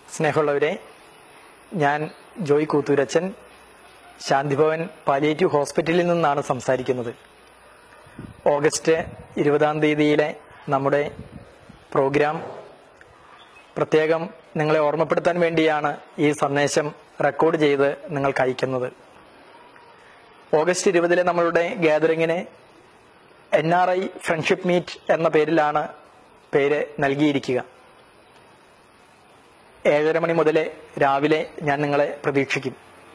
സ്നേഹമുള്ളവരെ ഞാൻ ജോയ് കൂത്തൂരച്ചൻ ശാന്തിഭവൻ പാലിയേറ്റീവ് ഹോസ്പിറ്റലിൽ നിന്നാണ് സംസാരിക്കുന്നത് ഓഗസ്റ്റ് ഇരുപതാം തീയതിയിലെ നമ്മുടെ പ്രോഗ്രാം പ്രത്യേകം നിങ്ങളെ ഓർമ്മപ്പെടുത്താൻ വേണ്ടിയാണ് ഈ സന്ദേശം റെക്കോർഡ് ചെയ്ത് നിങ്ങൾക്ക് അയക്കുന്നത് ഓഗസ്റ്റ് ഇരുപതിലെ നമ്മളുടെ ഗ്യാതറിങ്ങിന് N R I friendship meet എന്ന പേരിലാണ് പേര് നൽകിയിരിക്കുക ഏഴര മണി മുതൽ രാവിലെ ഞാൻ നിങ്ങളെ പ്രതീക്ഷിക്കും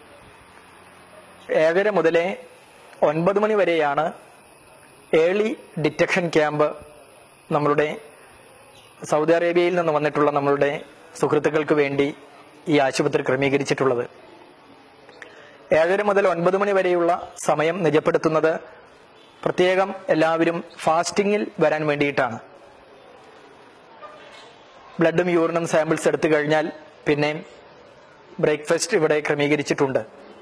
ഏഴര മുതൽ ഒൻപത് മണി വരെയാണ് ഏർലി ഡിറ്റക്ഷൻ ക്യാമ്പ് നമ്മളുടെ സൗദി അറേബ്യയിൽ നിന്ന് വന്നിട്ടുള്ള നമ്മളുടെ സുഹൃത്തുക്കൾക്ക് വേണ്ടി ഈ ആശുപത്രി ക്രമീകരിച്ചിട്ടുള്ളത് ഏഴര മുതൽ ഒൻപത് മണി വരെയുള്ള സമയം നിജപ്പെടുത്തുന്നത് പ്രത്യേകം എല്ലാവരും ഫാസ്റ്റിംഗിൽ വരാൻ വേണ്ടിയിട്ടാണ് ബ്ലഡും യൂറിനും സാമ്പിൾസ് എടുത്തു കഴിഞ്ഞാൽ പിന്നെ ബ്രേക്ക്ഫാസ്റ്റ് ഇവിടെ ക്രമീകരിച്ചിട്ടുണ്ട്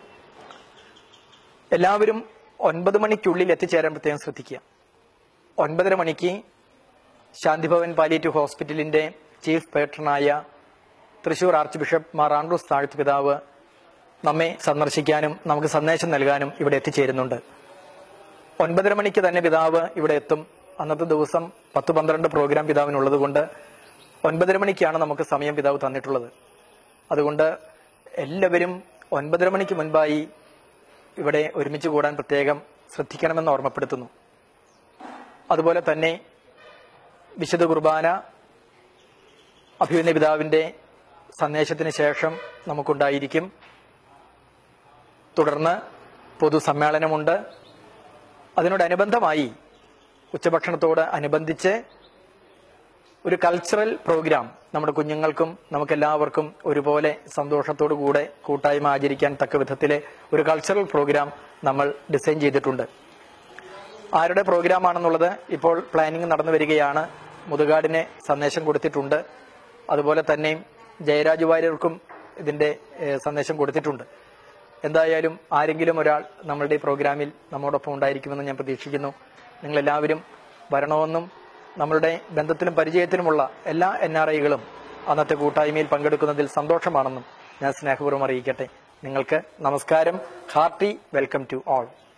എല്ലാവരും ഒൻപത് മണിക്കുള്ളിൽ എത്തിച്ചേരാൻ പ്രത്യേകം ശ്രദ്ധിക്കുക ഒൻപതര മണിക്ക് ശാന്തിഭവൻ പാലിയേറ്റീവ് ഹോസ്പിറ്റലിന്റെ ചീഫ് പേട്രനായ Thrissur archbishop Mar Andrews Thazhath പിതാവ് നമ്മെ സന്ദർശിക്കാനും നമുക്ക് സന്ദേശം നൽകാനും ഇവിടെ എത്തിച്ചേരുന്നുണ്ട് ഒൻപതര മണിക്ക് തന്നെ പിതാവ് ഇവിടെ എത്തും അന്നത്തെ ദിവസം പത്ത് പന്ത്രണ്ട് പ്രോഗ്രാം പിതാവിനുള്ളത് കൊണ്ട് ഒൻപതര മണിക്കാണ് നമുക്ക് സമയം പിതാവ് തന്നിട്ടുള്ളത് അതുകൊണ്ട് എല്ലാവരും ഒൻപതര മണിക്ക് മുൻപായി ഇവിടെ ഒരുമിച്ച് കൂടാൻ പ്രത്യേകം ശ്രദ്ധിക്കണമെന്ന് ഓർമ്മപ്പെടുത്തുന്നു അതുപോലെ തന്നെ വിശുദ്ധ കുർബാന അഭിമന്യ പിതാവിന്റെ സന്ദേശത്തിന് ശേഷം നമുക്കുണ്ടായിരിക്കും തുടർന്ന് പൊതുസമ്മേളനമുണ്ട് അതിനോടനുബന്ധമായി ഉച്ചഭക്ഷണത്തോട് അനുബന്ധിച്ച് ഒരു കൾച്ചറൽ പ്രോഗ്രാം നമ്മുടെ കുഞ്ഞുങ്ങൾക്കും നമുക്കെല്ലാവർക്കും ഒരുപോലെ സന്തോഷത്തോടു കൂടെ കൂട്ടായ്മ ആചരിക്കാൻ തക്ക വിധത്തിലെ ഒരു കൾച്ചറൽ പ്രോഗ്രാം നമ്മൾ ഡിസൈൻ ചെയ്തിട്ടുണ്ട് ആരുടെ പ്രോഗ്രാം ആണെന്നുള്ളത് ഇപ്പോൾ പ്ലാനിങ് നടന്നു വരികയാണ് മുതുകാടിന് സന്ദേശം കൊടുത്തിട്ടുണ്ട് അതുപോലെ തന്നെ ജയരാജ് വാര്യർക്കും ഇതിന്റെ ഏഹ്, സന്ദേശം കൊടുത്തിട്ടുണ്ട് എന്തായാലും ആരെങ്കിലും ഒരാൾ നമ്മളുടെ ഈ പ്രോഗ്രാമിൽ നമ്മോടൊപ്പം ഉണ്ടായിരിക്കുമെന്ന് ഞാൻ പ്രതീക്ഷിക്കുന്നു നിങ്ങളെല്ലാവരും വരണമെന്നും നമ്മളുടെ ബന്ധത്തിലും പരിചയത്തിലുമുള്ള എല്ലാ എൻ ആർ ഐകളും അന്നത്തെ കൂട്ടായ്മയിൽ പങ്കെടുക്കുന്നതിൽ സന്തോഷമാണെന്നും ഞാൻ സ്നേഹപൂർവ്വം അറിയിക്കട്ടെ നിങ്ങൾക്ക് നമസ്കാരം ഹാർട്ടി വെൽക്കം ടു ഓൾ